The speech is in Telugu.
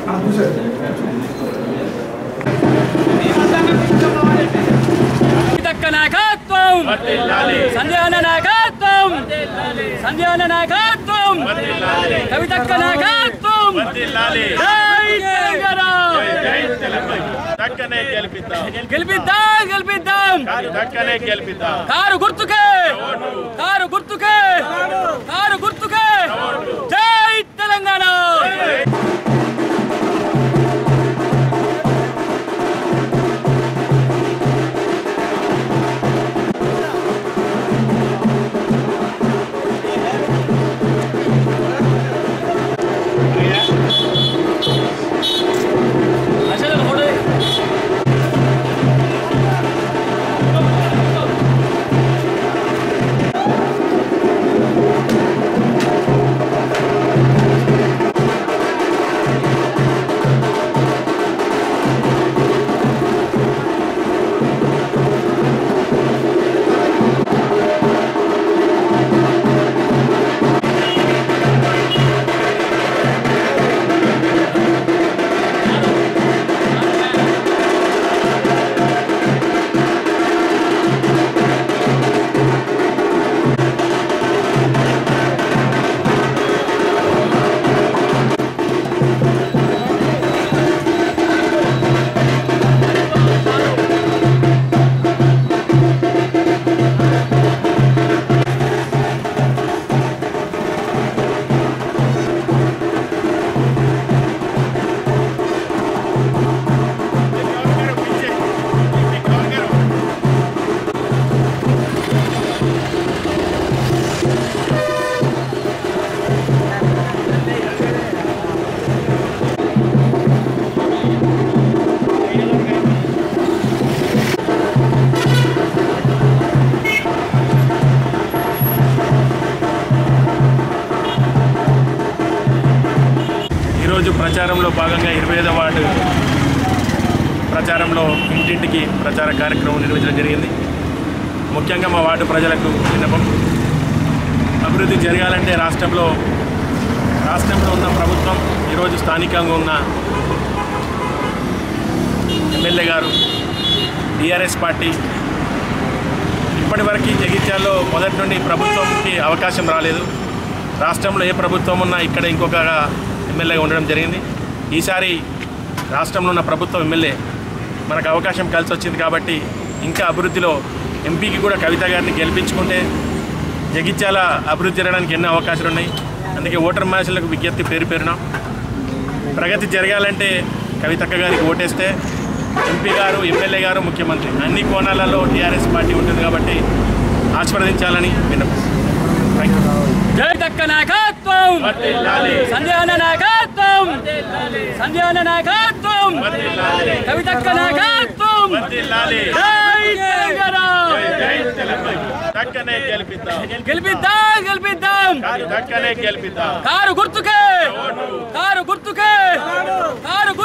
కవితక్క నాయకత్వం సంధ్యాన నాయకత్వం సంధ్యాన నాయకత్వం కవితక్క నాయకత్వం జై తెలంగాణ దక్కనే గెలిపిద్దాం గెలిపిద్దాం గెలిపిద్దాం దక్కనే గెలిపిద్దాం కారు గుర్తుకే కారు గుర్తుకే కారు గుర్తుకే జై తెలంగాణ ఈరోజు ప్రచారంలో భాగంగా ఇరవై ఐదో వార్డు ప్రచారంలో ఇంటింటికి ప్రచార కార్యక్రమం నిర్వహించడం జరిగింది ముఖ్యంగా మా వార్డు ప్రజలకు విన్నపం అభివృద్ధి జరగాలంటే రాష్ట్రంలో రాష్ట్రంలో ఉన్న ప్రభుత్వం ఈరోజు స్థానికంగా ఉన్న ఎమ్మెల్యే గారు టీఆర్ఎస్ పార్టీ ఇప్పటివరకు జగిత్యాల్లో మొదటి నుండి ప్రభుత్వంకి అవకాశం రాలేదు రాష్ట్రంలో ఏ ప్రభుత్వం ఉన్నా ఇక్కడ ఇంకొక ఎమ్మెల్యేగా ఉండడం జరిగింది ఈసారి రాష్ట్రంలో ఉన్న ప్రభుత్వం ఎమ్మెల్యే మనకు అవకాశం కలిసి వచ్చింది కాబట్టి ఇంకా అభివృద్ధిలో ఎంపీకి కూడా కవిత గారిని గెలిపించుకుంటే జగిత్యాల అభివృద్ధి జరగడానికి ఎన్నో అవకాశాలు ఉన్నాయి అందుకే ఓటర్ మహిళలకు విజ్ఞప్తి పేరు పేరున ప్రగతి జరగాలంటే కవితక్క గారికి ఓటేస్తే ఎంపీ గారు ఎమ్మెల్యే గారు ముఖ్యమంత్రి అన్ని కోణాలలో టీఆర్ఎస్ పార్టీ ఉంటుంది కాబట్టి ఆశీర్వదించాలని విన్నపం థ్యాంక్ యూ జై దక్క నాయకత్వం సంధ్యాన నాయకత్వం సంధ్యాన నాయకత్వం కవితక్క నాయకత్వం జై తెలంగాణ దక్కనే గెలిపిద్దాం గెలిపిద్దాం గెలిపిద్దాం దక్కనే గెలిపిద్దాం కారు గుర్తుకే కారు గుర్తుకే కారు